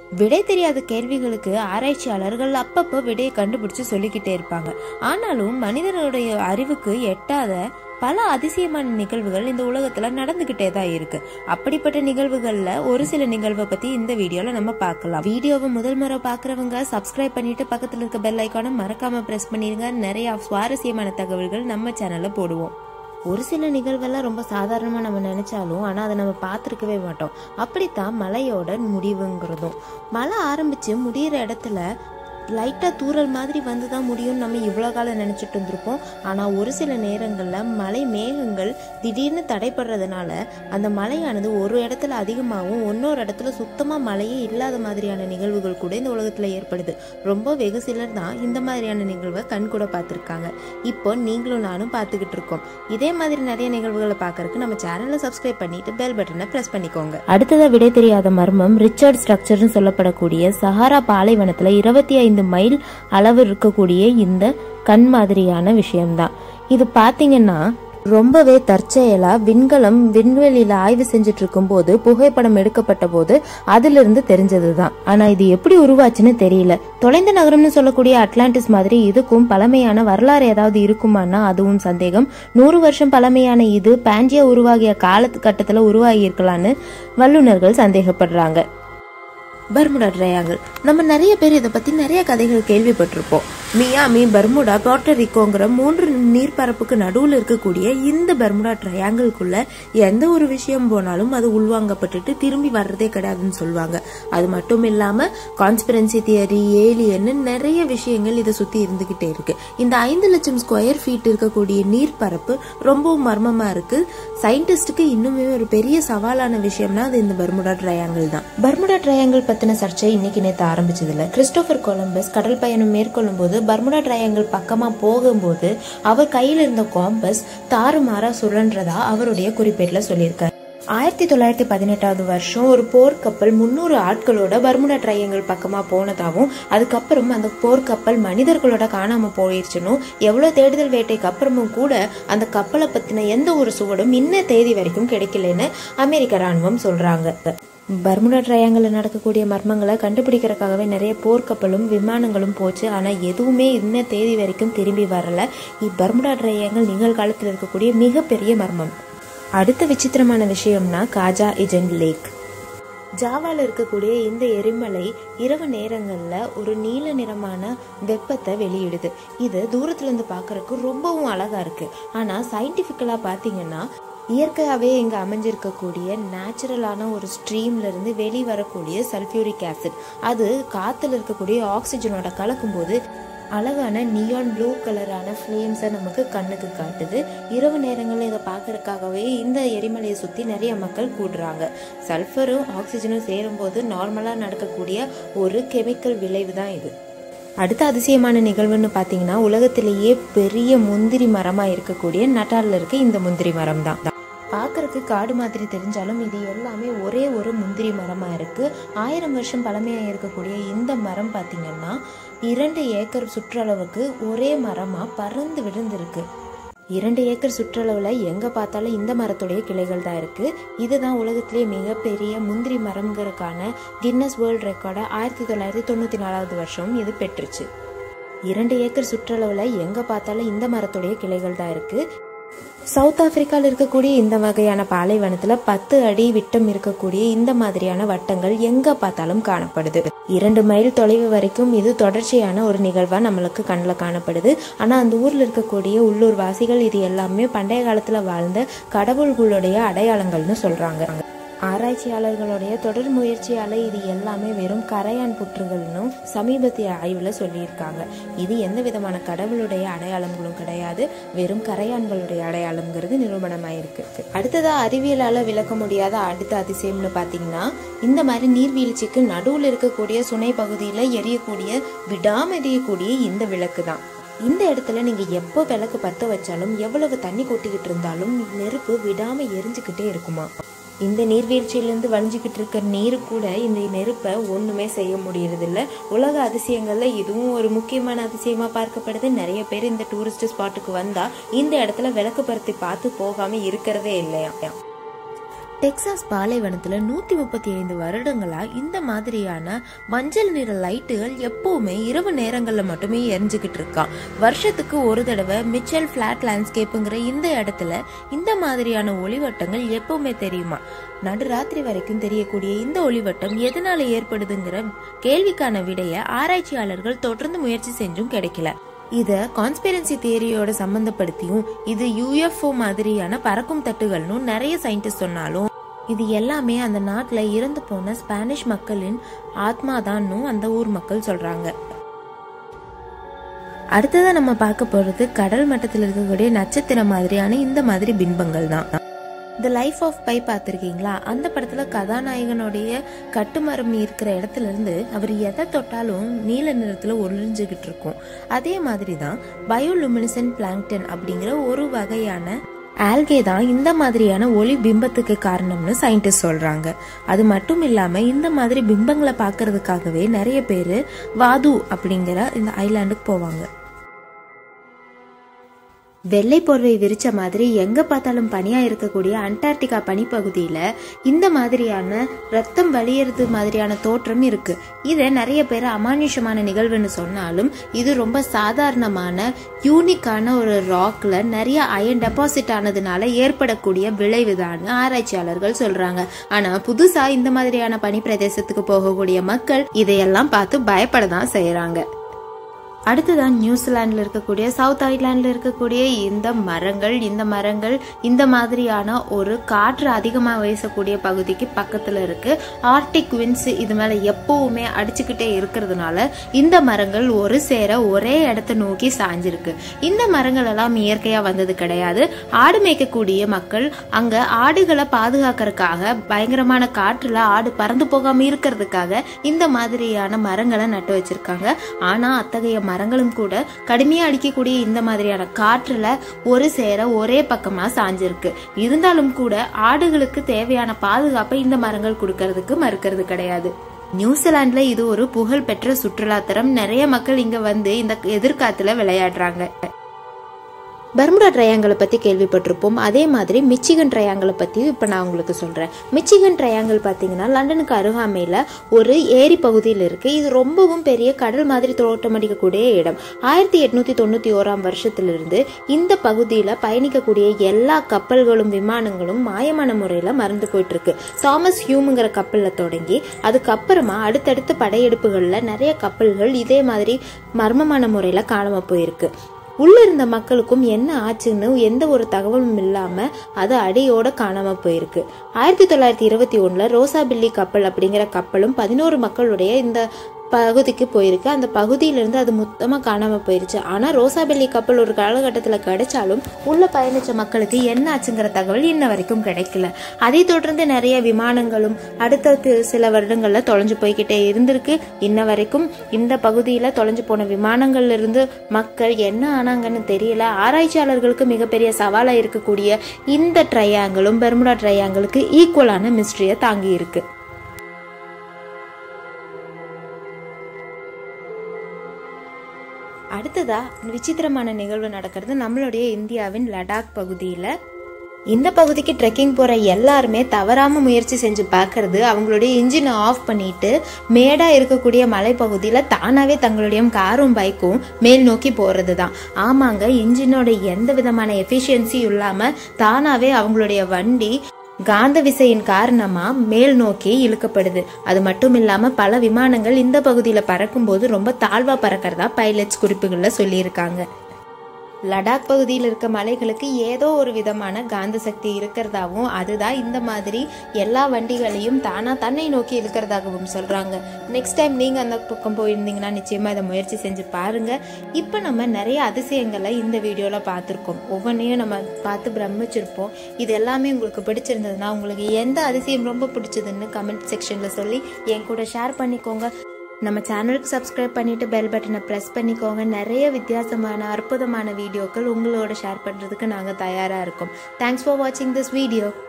விடை தெரியாத கேள்விகளுக்கு ஆராய்ச்சியாளர்கள் அப்பப்போ விடையை கண்டுபிடிச்சு சொல்லிக்கிட்டே இருப்பாங்க ஆனாலும் மனிதனுடைய அறிவுக்கு எட்டாத பல அதிசயமான நிகழ்வுகள் இந்த உலகத்துல நடந்துகிட்டே தான் இருக்கு அப்படிப்பட்ட நிகழ்வுகள்ல ஒரு சில நிகழ்வை பத்தி இந்த வீடியோல நம்ம பார்க்கலாம் வீடியோவை முதல் முறை பாக்குறவங்க சப்ஸ்கிரைப் பண்ணிட்டு பக்கத்துல இருக்க பெல் ஐக்கானை மறக்காம பிரஸ் பண்ணிருங்க நிறைய சுவாரஸ்யமான தகவல்கள் நம்ம சேனல்ல போடுவோம் ஒரு சில நிகழ்வெல்லாம் ரொம்ப சாதாரணமாக நம்ம நினைச்சாலும் ஆனால் அதை நம்ம பார்த்துருக்கவே மாட்டோம் அப்படித்தான் மலையோட முடிவுங்கிறதும் மழை ஆரம்பிச்சு முடியிற இடத்துல லைட்டாக தூறல் மாதிரி வந்து தான் முடியும்னு நம்ம இவ்வளோ காலம் நினச்சிட்டு இருந்திருப்போம் ஆனால் ஒரு சில நேரங்களில் மலை மேகங்கள் திடீர்னு தடைப்படுறதுனால அந்த மழையானது ஒரு இடத்துல அதிகமாகவும் இன்னொரு இடத்துல சுத்தமாக மழையே இல்லாத மாதிரியான நிகழ்வுகள் கூட இந்த உலகத்தில் ஏற்படுது ரொம்ப வெகு சிலர் தான் இந்த மாதிரியான நிகழ்வை கண் கூட பார்த்துருக்காங்க இப்போ நீங்களும் நானும் பார்த்துக்கிட்டு இருக்கோம் இதே மாதிரி நிறைய நிகழ்வுகளை பார்க்கறதுக்கு நம்ம சேனலை சப்ஸ்கிரைப் பண்ணிட்டு பெல் பட்டனை பிரஸ் பண்ணிக்கோங்க அடுத்ததா விடை தெரியாத மர்மம் ரிச்சர்ட் ஸ்ட்ரக்சர்னு சொல்லப்படக்கூடிய சஹாரா பாலைவனத்துல இருபத்தி ஐந்து மைல் அளவு இருக்கக்கூடிய இந்த கண் மாதிரியான விஷயம்தான் இது பாத்தீங்கன்னா ரொம்பவே தற்செயலா விண்கலம் விண்வெளியில ஆய்வு செஞ்சுட்டு இருக்கும் போது புகைப்படம் எடுக்கப்பட்ட போது அதிலிருந்து தெரிஞ்சதுதான் ஆனா இது எப்படி உருவாச்சுன்னு தெரியல தொலைந்த நகரம்னு சொல்லக்கூடிய அட்லாண்டிஸ் மாதிரி இதுக்கும் பழமையான வரலாறு ஏதாவது இருக்குமானா அதுவும் சந்தேகம் நூறு வருஷம் பழமையான இது பாண்டியா உருவாகிய காலகட்டத்துல உருவாகி இருக்கலான்னு வல்லுநர்கள் சந்தேகப்படுறாங்க பர்முடா ட்ரையாங்கிள் நம்ம நிறைய பேர் இதை பத்தி நிறைய கதைகள் கேள்விப்பட்டிருப்போம் மியாமி பர்முடா போர்ட்டரிக்கோங்கிற மூன்று நீர்ப்பரப்புக்கு நடுவுல இருக்கக்கூடிய இந்த பர்முடா ட்ரையாங்கிள்குள்ள எந்த ஒரு விஷயம் போனாலும் அது உள்வாங்கப்பட்டுட்டு திரும்பி வர்றதே கிடையாதுன்னு சொல்லுவாங்க அது மட்டும் இல்லாம கான்ஸ்பிரன்சி தியரி ஏலியன்னு நிறைய விஷயங்கள் இதை சுத்தி இருந்துகிட்டே இருக்கு இந்த ஐந்து லட்சம் ஸ்கொயர் ஃபீட் இருக்கக்கூடிய நீர்ப்பரப்பு ரொம்பவும் மர்மமா இருக்கு சயின்டிஸ்டுக்கு இன்னுமே ஒரு பெரிய சவாலான விஷயம்னா அது இந்த பர்முடா ட்ரையாங்கிள் தான் பர்முடா ட்ரையாங்கிள் பத்தின சர்ச்சை இன்னைக்கு நேற்று ஆரம்பிச்சது இல்ல கிறிஸ்டோபர் கொலம்பஸ் கடல் பயணம் மேற்கொள்ளும் போது பர்முடா ட்ரையாங்கிள் பக்கமா போகும்போது அவர் கையில் இருந்த காம்பஸ் தாறுமாறா சுழன்றதா அவருடைய குறிப்பேட்டுல சொல்லியிருக்காரு ஆயிரத்தி தொள்ளாயிரத்தி பதினெட்டாவது வருஷம் ஒரு போர்க்கப்பல் முன்னூறு ஆட்களோட பர்முடா ட்ரையங்கள் பக்கமா போனதாகவும் அதுக்கப்புறம் அந்த போர்க்கப்பல் மனிதர்களோட காணாம போயிடுச்சுனும் எவ்வளவு தேடுதல் வேட்டைக்கு அப்புறமும் கூட அந்த கப்பலை பத்தின எந்த ஒரு சுவடும் இன்ன தேதி வரைக்கும் கிடைக்கலன்னு அமெரிக்க ராணுவம் சொல்றாங்க பர்முடா ட்ரையாங்கில் நடக்கக்கூடிய மர்மங்களை கண்டுபிடிக்கிறதுக்காகவே நிறைய போர்க்கப்பலும் விமானங்களும் போச்சு ஆனால் எதுவுமே இன்ன தேதி வரைக்கும் திரும்பி வரல பர்முடா ட்ரையாங்கிள் நிகழ்காலத்தில் இருக்கக்கூடிய மிகப்பெரிய மர்மம் அடுத்த விசித்திரமான விஷயம்னா காஜா இஜன் லேக் ஜாவால இருக்கக்கூடிய இந்த எரிமலை இரவு நேரங்கள்ல ஒரு நீல நிறமான வெப்பத்தை வெளியிடுது இது தூரத்துல இருந்து பாக்குறதுக்கு ரொம்பவும் அழகா இருக்கு ஆனா சயின்டிபிக்கலா பாத்தீங்கன்னா இயற்கையாகவே இங்கே அமைஞ்சிருக்கக்கூடிய நேச்சுரலான ஒரு ஸ்ட்ரீம்ல இருந்து வெளி வரக்கூடிய சல்ஃபியூரிக் ஆசிட் அது காற்றுல இருக்கக்கூடிய ஆக்சிஜனோட கலக்கும்போது அழகான நியான் ப்ளூ கலரான ஃப்ளேம்ஸை நமக்கு கண்ணுக்கு காட்டுது இரவு நேரங்களில் இதை பார்க்கறதுக்காகவே இந்த எரிமலையை சுற்றி நிறைய மக்கள் கூடுறாங்க சல்ஃபரும் ஆக்சிஜனும் சேரும்போது நார்மலாக நடக்கக்கூடிய ஒரு கெமிக்கல் விளைவு தான் இது அடுத்த அதிசயமான நிகழ்வுன்னு பார்த்தீங்கன்னா உலகத்திலேயே பெரிய முந்திரி மரமாக இருக்கக்கூடிய நட்டாரில் இருக்க இந்த முந்திரி மரம் தான் பார்க்கறதுக்கு காடு மாதிரி தெரிஞ்சாலும் இது எல்லாமே ஒரே ஒரு முந்திரி மரமாக இருக்குது ஆயிரம் வருஷம் பழமையாக இருக்கக்கூடிய இந்த மரம் பார்த்தீங்கன்னா இரண்டு ஏக்கர் சுற்றளவுக்கு ஒரே மரமாக பறந்து விழுந்திருக்கு இரண்டு ஏக்கர் சுற்றளவில் எங்கே பார்த்தாலும் இந்த மரத்துடைய கிளைகள் தான் இருக்குது இதுதான் உலகத்திலேயே மிகப்பெரிய முந்திரி மரம்ங்கிறதுக்கான கின்னஸ் வேர்ல்ட் ரெக்கார்டை ஆயிரத்தி தொள்ளாயிரத்தி தொண்ணூற்றி நாலாவது வருஷம் இது பெற்றுச்சு இரண்டு ஏக்கர் சுற்றளவில் எங்கே பார்த்தாலும் இந்த மரத்துடைய கிளைகள் தான் இருக்குது சவுத் ஆப்பிரிக்காவில் இருக்கக்கூடிய இந்த வகையான பாலைவனத்தில் பத்து அடி விட்டம் இருக்கக்கூடிய இந்த மாதிரியான வட்டங்கள் எங்கே பார்த்தாலும் காணப்படுது இரண்டு மைல் தொலைவு வரைக்கும் இது தொடர்ச்சியான ஒரு நிகழ்வாக நம்மளுக்கு கண்ணில் காணப்படுது ஆனால் அந்த ஊரில் இருக்கக்கூடிய உள்ளூர் வாசிகள் இது எல்லாமே பண்டைய காலத்தில் வாழ்ந்த கடவுள்களுடைய அடையாளங்கள்னு சொல்கிறாங்க ஆராய்ச்சியாளர்களுடைய தொடர் முயற்சியால இது எல்லாமே வெறும் கரையான் புற்றுகள்னு சமீபத்திய ஆய்வுல சொல்லியிருக்காங்க இது எந்த விதமான கடவுளுடைய அடையாளங்களும் கிடையாது வெறும் கரையான்களுடைய அடையாளம்ங்கிறது நிரூபணமாயிருக்கு அடுத்ததா அறிவியலால விளக்க முடியாத அடுத்த அதிசயம்னு பாத்தீங்கன்னா இந்த மாதிரி நீர்வீழ்ச்சிக்கு நடுவுல இருக்கக்கூடிய சுனை பகுதியில எரியக்கூடிய விடாம எரியக்கூடிய இந்த விளக்கு தான் இந்த இடத்துல நீங்க எப்போ விளக்கு பத்த வச்சாலும் எவ்வளவு தண்ணி கொட்டிக்கிட்டு இருந்தாலும் நெருப்பு விடாம எரிஞ்சுக்கிட்டே இருக்குமா இந்த நீர்வீழ்ச்சியிலேருந்து வழிஞ்சிக்கிட்டு இருக்க நீரு கூட இந்த நெருப்பை ஒன்றுமே செய்ய முடியறதில்ல உலக அதிசயங்கள்ல இதுவும் ஒரு முக்கியமான அதிசயமா பார்க்கப்படுது நிறைய பேர் இந்த டூரிஸ்ட் ஸ்பாட்டுக்கு வந்தா இந்த இடத்துல விளக்கு பருத்தி பார்த்து போகாம இருக்கிறதே இல்லையா டெக்சாஸ் பாலைவனத்துல நூத்தி முப்பத்தி ஐந்து வருடங்களா இந்த மாதிரியான மஞ்சள் நிற லைட்டுகள் எப்பவுமே இரவு நேரங்கள்ல மட்டுமே எரிஞ்சுக்கிட்டு இருக்கான் வருஷத்துக்கு ஒரு தடவை மிச்சல் பிளாட் லேண்ட்ஸ்கேப்புங்கிற இந்த இடத்துல இந்த மாதிரியான ஒளிவட்டங்கள் எப்பவுமே தெரியுமா நடுராத்திரி வரைக்கும் தெரியக்கூடிய இந்த ஒளிவட்டம் எதனால ஏற்படுதுங்கிற கேள்விக்கான விடைய ஆராய்ச்சியாளர்கள் தொடர்ந்து முயற்சி செஞ்சும் கிடைக்கல இத கான்ஸ்பிரன்சி தியரியோட சம்பந்தப்படுத்தியும் இது யூஎஃப்ஓ மாதிரியான பறக்கும் தட்டுகள்னு நிறைய சயின்டிஸ்ட் சொன்னாலும் இது எல்லாமே அந்த நாட்டுல இறந்து போன ஸ்பானிஷ் மக்களின் ஆத்மாதான்னு அந்த ஊர் மக்கள் சொல்றாங்க அடுத்ததா நம்ம பார்க்க போறது கடல் மட்டத்தில் இருக்கக்கூடிய நட்சத்திரம் மாதிரியான இந்த மாதிரி பிம்பங்கள் தான் த லைஃப் ஆஃப் பை பார்த்துருக்கீங்களா அந்த படத்துல கதாநாயகனுடைய கட்டுமரம் இருக்கிற இடத்துல இருந்து அவர் எதை தொட்டாலும் நீல நிறத்துல ஒளிஞ்சுகிட்டு இருக்கும் அதே மாதிரி தான் பயோலுமினிசன் பிளாங்டன் அப்படிங்கிற ஒரு வகையான ஆல்கே தான் இந்த மாதிரியான ஒளி பிம்பத்துக்கு காரணம்னு சயின்டிஸ்ட் சொல்றாங்க அது மட்டும் இல்லாம இந்த மாதிரி பிம்பங்களை பார்க்கறதுக்காகவே நிறைய பேர் வாது அப்படிங்கிற இந்த ஐலாண்டுக்கு போவாங்க வெள்ளை போர்வை விரிச்ச மாதிரி எங்க பார்த்தாலும் பனியா இருக்கக்கூடிய அண்டார்டிகா பனிப்பகுதியில இந்த மாதிரியான ரத்தம் வலியறது மாதிரியான தோற்றம் இருக்கு இதை நிறைய பேர் அமானுஷமான நிகழ்வுன்னு சொன்னாலும் இது ரொம்ப சாதாரணமான யூனிக்கான ஒரு ராக்ல நிறைய அயன் டெபாசிட் ஆனதுனால ஏற்படக்கூடிய விளைவுதான் ஆராய்ச்சியாளர்கள் சொல்றாங்க ஆனா புதுசா இந்த மாதிரியான பனி பிரதேசத்துக்கு போகக்கூடிய மக்கள் இதையெல்லாம் பார்த்து பயப்பட தான் செய்யறாங்க அடுத்ததான் நியூசிலாண்டில் இருக்கக்கூடிய சவுத் ஐலாண்டில் இருக்கக்கூடிய இந்த மரங்கள் இந்த மரங்கள் இந்த மாதிரியான ஒரு காற்று அதிகமாக வீசக்கூடிய பகுதிக்கு பக்கத்தில் இருக்கு ஆர்டிக் வின்ஸ் இது மேலே எப்பவுமே அடிச்சுக்கிட்டே இருக்கிறதுனால இந்த மரங்கள் ஒரு சேர ஒரே இடத்த நோக்கி சாஞ்சிருக்கு இந்த மரங்கள் எல்லாம் இயற்கையாக வந்தது கிடையாது ஆடு மேய்க்கக்கூடிய மக்கள் அங்கே ஆடுகளை பாதுகாக்கிறதுக்காக பயங்கரமான காற்றுல ஆடு பறந்து போகாம இருக்கிறதுக்காக இந்த மாதிரியான மரங்களை நட்டு வச்சிருக்காங்க ஆனா அத்தகைய மரங்களும் கூட கடுமையா அடிக்கக்கூடிய இந்த மாதிரியான காற்றுல ஒரு சேர ஒரே பக்கமா சாஞ்சிருக்கு இருந்தாலும் கூட ஆடுகளுக்கு தேவையான பாதுகாப்பை இந்த மரங்கள் கொடுக்கறதுக்கு மறுக்கிறது கிடையாது நியூசிலாந்துல இது ஒரு புகழ் பெற்ற சுற்றுலாத்தலம் நிறைய மக்கள் இங்க வந்து இந்த எதிர்காத்துல விளையாடுறாங்க பர்முடா ட்ரையாங்கிளை பற்றி கேள்விப்பட்டிருப்போம் அதே மாதிரி மிச்சிகன் ட்ரையாங்கிளை பற்றியும் இப்போ நான் உங்களுக்கு சொல்கிறேன் மிச்சிகன் ட்ரையாங்கிள் பார்த்தீங்கன்னா லண்டனுக்கு அருகாமையில் ஒரு ஏரி பகுதியில் இருக்குது இது ரொம்பவும் பெரிய கடல் மாதிரி தோட்டமடிக்கக்கூடிய இடம் ஆயிரத்தி எட்நூற்றி தொண்ணூற்றி ஓராம் வருஷத்திலிருந்து இந்த பகுதியில் பயணிக்கக்கூடிய எல்லா கப்பல்களும் விமானங்களும் மாயமான முறையில் மறந்து போயிட்டுருக்கு தாமஸ் ஹியூமுங்கிற கப்பலில் தொடங்கி அதுக்கப்புறமா அடுத்தடுத்த படையெடுப்புகளில் நிறைய கப்பல்கள் இதே மாதிரி மர்மமான முறையில் காணாமல் போயிருக்கு உள்ள இருந்த மக்களுக்கும் என்ன ஆச்சுன்னு எந்த ஒரு தகவலும் இல்லாம அது அடியோட காணாம போயிருக்கு ஆயிரத்தி தொள்ளாயிரத்தி இருபத்தி ஒண்ணுல ரோசா பில்லி கப்பல் அப்படிங்கிற கப்பலும் பதினோரு மக்களுடைய இந்த பகுதிக்கு போயிருக்கு அந்த பகுதியிலிருந்து அது மொத்தமாக காணாமல் போயிருச்சு ஆனால் ரோசாபெல்லி கப்பல் ஒரு காலகட்டத்தில் கிடைச்சாலும் உள்ள பயணிச்ச மக்களுக்கு என்ன ஆச்சுங்கிற தகவல் இன்ன வரைக்கும் கிடைக்கல அதை தொடர்ந்து நிறைய விமானங்களும் அடுத்த சில வருடங்களில் தொலைஞ்சு போய்கிட்டே இருந்திருக்கு இன்ன வரைக்கும் இந்த பகுதியில் தொலைஞ்சு போன விமானங்கள்ல இருந்து மக்கள் என்ன ஆனாங்கன்னு தெரியல ஆராய்ச்சியாளர்களுக்கு மிகப்பெரிய சவாலாக இருக்கக்கூடிய இந்த ட்ரையாங்கிளும் பெர்முடா ட்ரையாங்கிளுக்கு ஈக்குவலான மிஸ்ட்ரியை தாங்கி இருக்கு அடுத்ததா விசித்திரமான நிகழ்வு நடக்கிறது நம்மளுடைய இந்தியாவின் லடாக் பகுதியில் இந்த பகுதிக்கு ட்ரெக்கிங் போகிற எல்லாருமே தவறாமல் முயற்சி செஞ்சு பார்க்கறது அவங்களுடைய இன்ஜினை ஆஃப் பண்ணிட்டு மேடாக இருக்கக்கூடிய மலைப்பகுதியில் தானாகவே தங்களுடைய காரும் பைக்கும் மேல் நோக்கி போகிறது தான் ஆமாங்க இன்ஜினோட எந்த விதமான எஃபிஷியன்சியும் இல்லாமல் தானாகவே அவங்களுடைய வண்டி காந்த விசையின் காரணமா மேல் நோக்கி இழுக்கப்படுது அது மட்டும் இல்லாம பல விமானங்கள் இந்த பகுதியில பறக்கும்போது ரொம்ப தாழ்வா பறக்கிறதா பைலட்ஸ் குறிப்புகள்ல சொல்லியிருக்காங்க லடாக் பகுதியில் இருக்க மலைகளுக்கு ஏதோ ஒரு விதமான காந்த சக்தி இருக்கிறதாவும் அதுதான் இந்த மாதிரி எல்லா வண்டிகளையும் தானா தன்னை நோக்கி இருக்கிறதாகவும் சொல்றாங்க நெக்ஸ்ட் டைம் நீங்க அந்த பக்கம் போயிருந்தீங்கன்னா நிச்சயமா இதை முயற்சி செஞ்சு பாருங்க இப்போ நம்ம நிறைய அதிசயங்களை இந்த வீடியோல பார்த்துருக்கோம் ஒவ்வொன்றையும் நம்ம பார்த்து பிரமிச்சிருப்போம் இது எல்லாமே உங்களுக்கு பிடிச்சிருந்ததுன்னா உங்களுக்கு எந்த அதிசயம் ரொம்ப பிடிச்சதுன்னு கமெண்ட் செக்ஷன்ல சொல்லி என் கூட ஷேர் பண்ணிக்கோங்க நம்ம சேனலுக்கு சப்ஸ்கிரைப் பண்ணிட்டு பெல் பட்டனை ப்ரெஸ் பண்ணிக்கோங்க நிறைய வித்தியாசமான அற்புதமான வீடியோக்கள் உங்களோட ஷேர் பண்ணுறதுக்கு நாங்கள் தயாராக இருக்கோம் தேங்க்ஸ் ஃபார் வாட்சிங் திஸ் வீடியோ